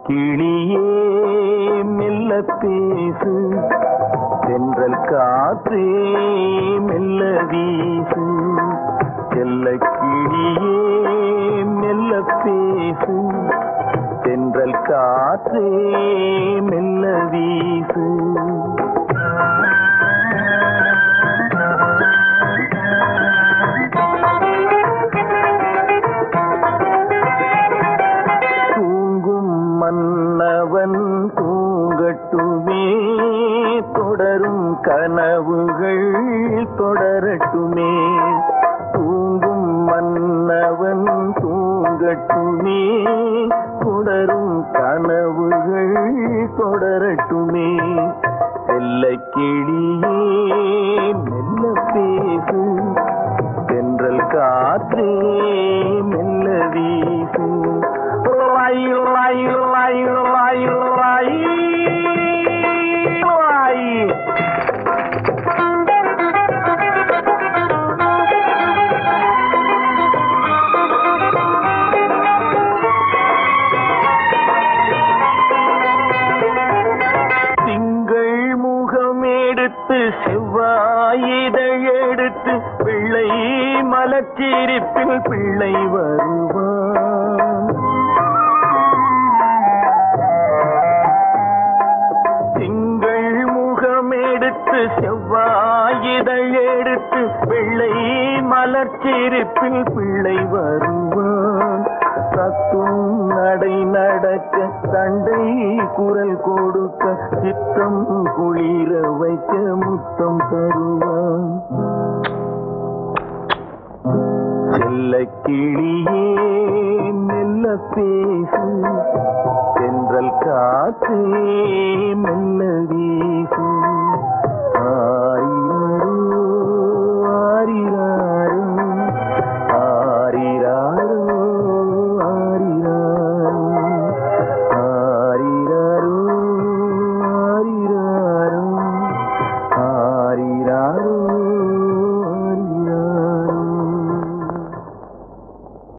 கிளியே மெல்ல பேசு தென்றல் காற்றே மெல்ல வீசு செல்ல கிளியே மெல்ல பேசு தென்றல் காற்றே மெல்ல வீசு தூங்கும் மன்னவன் தூங்கட்டுமே தொடரும் கனவுகள் தொடரட்டுமே தூங்கும் மன்னவன் தூங்கட்டுமே தொடரும் கனவுகள் தொடரட்டுமே செல்ல கிளியே மெல்ல பேசு தென்றல் காற்றே மெல்ல வீசு லாய் லாய் லாய் லாய் லாய் லாய் திங்கள் முகம் எடுத்து செவ்வாயிதழ் எடுத்து பிள்ளை மலச்சிரிப்பில் பிள்ளை வருவான் திங்கள் முகம் எடுத்து செவ்வாயிதழ் எடுத்து பிள்ளை மலர்ச்சிரிப்பில் பிள்ளை வருவான் சத்தும் நடை நடக்க சண்டை குரல் கொடுக்க சித்தம் குளிர வைக்க முத்தம் தருவான் செல்ல கிளியே மெல்ல பேசு தென்றல் காற்றே மெல்ல வீசு